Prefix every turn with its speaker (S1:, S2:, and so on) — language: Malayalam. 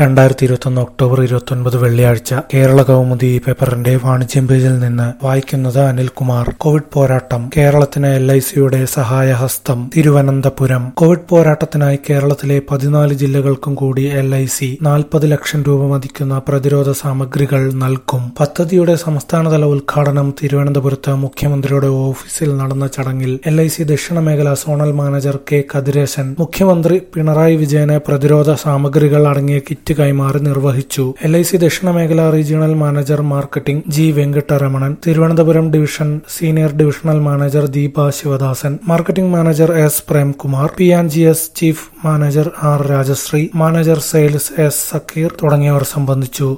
S1: രണ്ടായിരത്തി ഇരുപത്തൊന്ന് ഒക്ടോബർ ഇരുപത്തൊൻപത് വെള്ളിയാഴ്ച കേരള കൗമുദി പേപ്പറിന്റെ വാണിജ്യം പേജിൽ നിന്ന് വായിക്കുന്നത് അനിൽകുമാർ കോവിഡ് പോരാട്ടം കേരളത്തിന് എൽ ഐ സിയുടെ സഹായഹസ്തം തിരുവനന്തപുരം കോവിഡ് പോരാട്ടത്തിനായി കേരളത്തിലെ പതിനാല് ജില്ലകൾക്കും കൂടി എൽ ഐ സി നാൽപ്പത് ലക്ഷം രൂപ മതിക്കുന്ന പ്രതിരോധ സാമഗ്രികൾ നൽകും പദ്ധതിയുടെ സംസ്ഥാനതല ഉദ്ഘാടനം തിരുവനന്തപുരത്ത് മുഖ്യമന്ത്രിയുടെ ഓഫീസിൽ നടന്ന ചടങ്ങിൽ എൽ ഐ സി ദക്ഷിണ മേഖല സോണൽ മാനേജർ കെ കതിരേശൻ മുഖ്യമന്ത്രി പിണറായി വിജയന് പ്രതിരോധ സാമഗ്രികൾ അടങ്ങിയ കിറ്റ് കൈമാറി നിർവഹിച്ചു എൽ ഐ സി ദക്ഷിണ മേഖല regional manager marketing G Venkataramanan Thiruvananthapuram division senior divisional manager Deepa Sivadasan marketing manager S Premkumar P and G S chief manager R Rajashree manager sales S Zakir തുടങ്ങിയവർ സംബന്ധിച്ചു